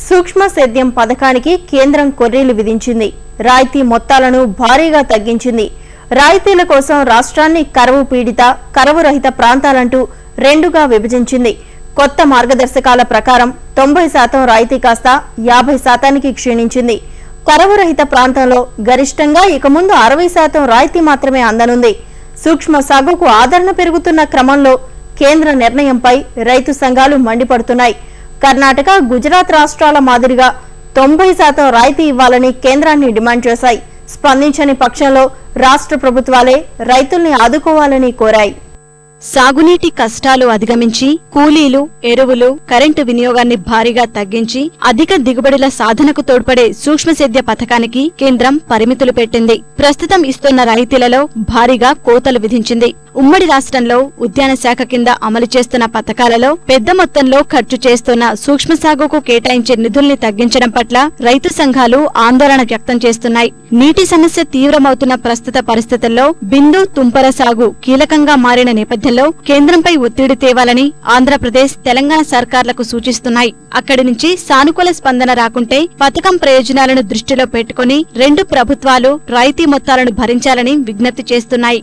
సూక్ష్మ సేద్యం పథకానికి కేంద్రం కొర్రీలు విధించింది రాయితీ మొత్తాలను భారీగా తగ్గించింది రాయితీల కోసం రాష్ట్రాన్ని కరువు పీడిత కరువు రహిత ప్రాంతాలంటూ రెండుగా విభజించింది కొత్త మార్గదర్శకాల ప్రకారం తొంభై శాతం రాయితీ కాస్త యాభై శాతానికి క్షీణించింది కరువు రహిత ప్రాంతంలో గరిష్టంగా ఇక ముందు అరవై శాతం రాయితీ మాత్రమే అందనుంది సూక్ష్మ సాగుకు ఆదరణ పెరుగుతున్న క్రమంలో కేంద్ర నిర్ణయంపై రైతు సంఘాలు మండిపడుతున్నాయి కర్ణాటక గుజరాత్ రాష్ట్రాల మాదిరిగా తొంభై శాతం రాయితీ ఇవ్వాలని కేంద్రాన్ని డిమాండ్ చేశాయి స్పందించని పక్షంలో రాష్ట్ర ప్రభుత్వాలే రైతుల్ని ఆదుకోవాలని కోరాయి సాగునీటి కష్టాలు అధిగమించి కూలీలు ఎరువులు కరెంటు వినియోగాన్ని భారీగా తగ్గించి అధిక దిగుబడుల సాధనకు తోడ్పడే సూక్ష్మసేద్య పథకానికి కేంద్రం పరిమితులు పెట్టింది ప్రస్తుతం ఇస్తున్న రాయితీలలో భారీగా కోతలు విధించింది ఉమ్మడి రాష్ట్రంలో ఉద్యాన శాఖ కింద అమలు చేస్తున్న పథకాలలో పెద్ద మొత్తంలో ఖర్చు చేస్తున్న సూక్ష్మ సాగుకు కేటాయించే నిధుల్ని తగ్గించడం పట్ల రైతు సంఘాలు ఆందోళన వ్యక్తం చేస్తున్నాయి నీటి సమస్య తీవ్రమవుతున్న ప్రస్తుత పరిస్థితుల్లో బిందు తుంపర సాగు కీలకంగా మారిన నేపథ్యంలో కేంద్రంపై ఒత్తిడి తేవాలని ఆంధ్రప్రదేశ్ తెలంగాణ సర్కార్లకు సూచిస్తున్నాయి అక్కడి నుంచి సానుకూల స్పందన రాకుంటే పథకం ప్రయోజనాలను దృష్టిలో పెట్టుకుని రెండు ప్రభుత్వాలు రాయితీ మొత్తాలను భరించాలని విజ్ఞప్తి చేస్తున్నాయి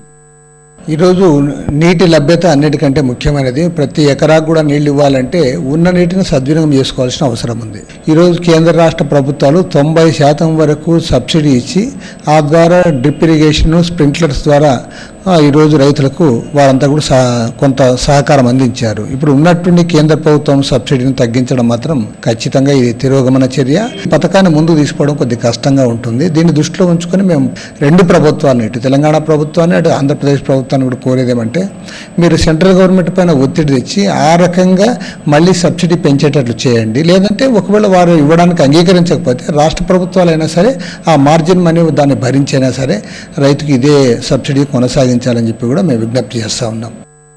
ఈరోజు నీటి లభ్యత అన్నిటికంటే ముఖ్యమైనది ప్రతి ఎకరాకు కూడా నీళ్లు ఇవ్వాలంటే ఉన్న నీటిని సద్వినియోగం చేసుకోవాల్సిన అవసరం ఉంది ఈరోజు కేంద్ర రాష్ట్ర ప్రభుత్వాలు తొంభై శాతం వరకు సబ్సిడీ ఇచ్చి ఆ ద్వారా డ్రిప్ ఇరిగేషన్ స్ప్రింక్లర్స్ ద్వారా ఆ, ఈరోజు రైతులకు వారంతా కూడా సహ కొంత సహకారం అందించారు ఇప్పుడు ఉన్నటువంటి కేంద్ర ప్రభుత్వం సబ్సిడీని తగ్గించడం మాత్రం ఖచ్చితంగా ఇది తిరోగమన చర్య ఈ పథకాన్ని ముందుకు తీసుకోవడం కొద్ది కష్టంగా ఉంటుంది దీన్ని దృష్టిలో ఉంచుకొని మేము రెండు ప్రభుత్వాలను ఇటు తెలంగాణ ప్రభుత్వాన్ని అటు ఆంధ్రప్రదేశ్ ప్రభుత్వాన్ని కూడా కోరేది ఏమంటే మీరు సెంట్రల్ గవర్నమెంట్ పైన ఒత్తిడి తెచ్చి ఆ రకంగా మళ్ళీ సబ్సిడీ పెంచేటట్లు చేయండి లేదంటే ఒకవేళ వారు ఇవ్వడానికి అంగీకరించకపోతే రాష్ట్ర ప్రభుత్వాలైనా సరే ఆ మార్జిన్ మనీ దాన్ని భరించైనా సరే రైతుకి ఇదే సబ్సిడీ కొనసాగించాలని చెప్పి కూడా మేము విజ్ఞప్తి చేస్తా ఉన్నాం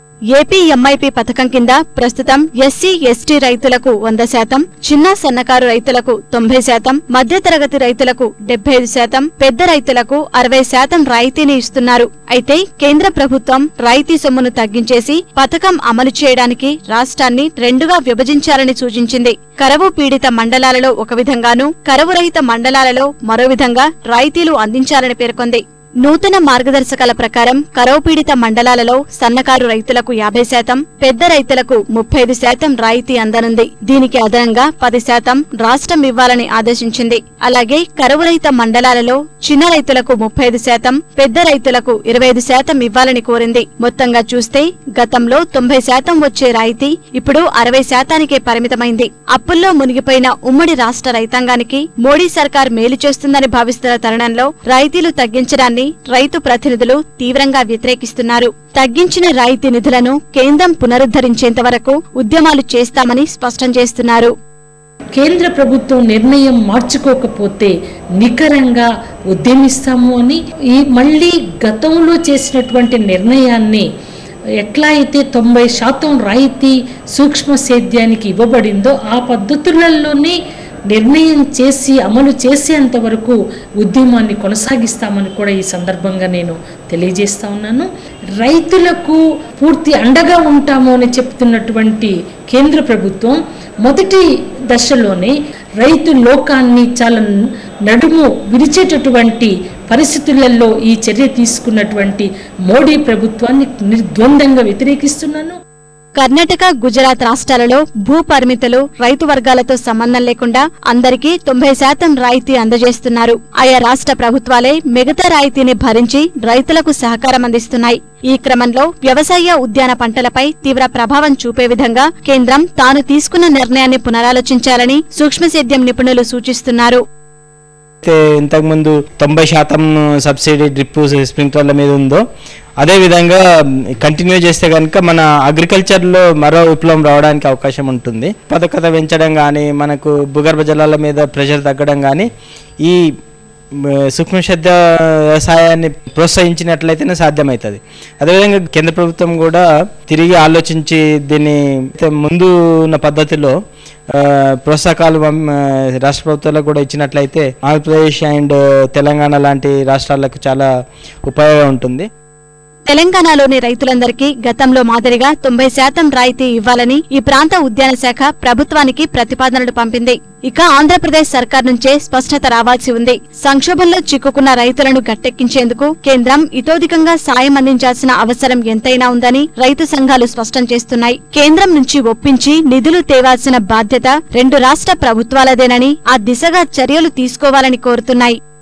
ఏపీ ఎంఐపీ పథకం కింద ప్రస్తుతం ఎస్సీ ఎస్టీ రైతులకు వంద శాతం చిన్న సన్నకారు రైతులకు తొంభై శాతం మధ్యతరగతి రైతులకు డెబ్బై ఐదు శాతం పెద్ద రైతులకు అరవై శాతం రాయితీని ఇస్తున్నారు అయితే కేంద్ర ప్రభుత్వం రాయితీ సొమ్మును తగ్గించేసి పథకం అమలు చేయడానికి రాష్ట్రాన్ని రెండుగా విభజించాలని సూచించింది కరవు పీడిత మండలాలలో ఒక విధంగానూ కరవు రహిత మండలాలలో మరో విధంగా రాయితీలు అందించాలని పేర్కొంది నూతన మార్గదర్శకాల ప్రకారం కరవు పీడిత మండలాలలో సన్నకారు రైతులకు యాభై శాతం పెద్ద రైతులకు ముప్పై ఐదు శాతం రాయితీ అందనుంది దీనికి అదనంగా పది శాతం రాష్ట్రం ఇవ్వాలని ఆదేశించింది అలాగే కరువు రహిత మండలాలలో చిన్న రైతులకు ముప్పై ఐదు శాతం పెద్ద రైతులకు ఇరవై ఐదు శాతం ఇవ్వాలని కోరింది మొత్తంగా చూస్తే గతంలో తొంభై శాతం వచ్చే రాయితీ ఇప్పుడు అరవై శాతానికే పరిమితమైంది అప్పుల్లో మునిగిపోయిన ఉమ్మడి రాష్ట్ర రైతాంగానికి మోడీ సర్కార్ మేలు చేస్తుందని భావిస్తున్న తరుణంలో రాయితీలు తగ్గించడాన్ని రైతు ప్రతినిధులు తీవ్రంగా వ్యతిరేకిస్తున్నారు తగ్గించిన రాయితీ నిధులను కేంద్రం పునరుద్ధరించేంత వరకు ఉద్యమాలు చేస్తామని స్పష్టం చేస్తున్నారు కేంద్ర ప్రభుత్వం నిర్ణయం మార్చుకోకపోతే నికరంగా ఉద్యమిస్తాము అని ఈ మళ్ళీ గతంలో చేసినటువంటి నిర్ణయాన్ని ఎట్లా అయితే తొంభై శాతం రాయితీ సూక్ష్మ సేద్యానికి ఇవ్వబడిందో ఆ పద్ధతులలోనే నిర్ణయం చేసి అమలు చేసేంత వరకు ఉద్యమాన్ని కొనసాగిస్తామని కూడా ఈ సందర్భంగా నేను తెలియజేస్తా ఉన్నాను రైతులకు పూర్తి అండగా ఉంటాము అని చెప్తున్నటువంటి కేంద్ర ప్రభుత్వం మొదటి దశలోనే రైతు లోకాన్ని చాలా నడుము విరిచేటటువంటి పరిస్థితులలో ఈ చర్య తీసుకున్నటువంటి మోడీ ప్రభుత్వాన్ని నిర్ద్వందంగా వ్యతిరేకిస్తున్నాను కర్ణాటక గుజరాత్ రాష్ట్రాలలో భూ పరిమితులు రైతు వర్గాలతో సంబంధం లేకుండా అందరికీ తొంభై శాతం రాయితీ అందజేస్తున్నారు ఆయా రాష్ట్ర ప్రభుత్వాలే మిగతా రాయితీని భరించి రైతులకు సహకారం అందిస్తున్నాయి ఈ క్రమంలో వ్యవసాయ ఉద్యాన పంటలపై తీవ్ర ప్రభావం చూపే విధంగా కేంద్రం తాను తీసుకున్న నిర్ణయాన్ని పునరాలోచించాలని సూక్ష్మసేద్యం నిపుణులు సూచిస్తున్నారు అయితే ఇంతకుముందు తొంభై శాతం సబ్సిడీ డ్రిప్ స్ప్రింక్లర్ల మీద ఉందో అదే విధంగా కంటిన్యూ చేస్తే కనుక మన అగ్రికల్చర్లో మరో విప్లవం రావడానికి అవకాశం ఉంటుంది పదకత పెంచడం కానీ మనకు భూగర్భ జలాల మీద ప్రెషర్ తగ్గడం కానీ ఈ మ, సూక్ష్మ శ్రద్ధ వ్యవసాయాన్ని ప్రోత్సహించినట్లయితేనే సాధ్యమవుతుంది అదేవిధంగా కేంద్ర ప్రభుత్వం కూడా తిరిగి ఆలోచించి దీన్ని అయితే ముందు ఉన్న పద్ధతిలో ఆ, ప్రోత్సాహకాలు పం- ఆ, రాష్ట్ర ప్రభుత్వాలకు కూడా ఇచ్చినట్లయితే ఆంధ్రప్రదేశ్ అండ్ తెలంగాణ లాంటి రాష్ట్రాలకు చాలా ఉపయోగం ఉంటుంది తెలంగాణలోని రైతులందరికీ గతంలో మాదిరిగా తొంభై శాతం రాయితీ ఇవ్వాలని ఈ ప్రాంత ఉద్యాన శాఖ ప్రభుత్వానికి ప్రతిపాదనలు పంపింది ఇక ఆంధ్రప్రదేశ్ సర్కార్ నుంచే స్పష్టత రావాల్సి ఉంది సంక్షోభంలో చిక్కుకున్న రైతులను గట్టెక్కించేందుకు కేంద్రం ఇతోధికంగా సాయం అందించాల్సిన అవసరం ఎంతైనా ఉందని రైతు సంఘాలు స్పష్టం చేస్తున్నాయి కేంద్రం నుంచి ఒప్పించి నిధులు తేవాల్సిన బాధ్యత రెండు రాష్ట్ర ప్రభుత్వాలదేనని ఆ దిశగా చర్యలు తీసుకోవాలని కోరుతున్నాయి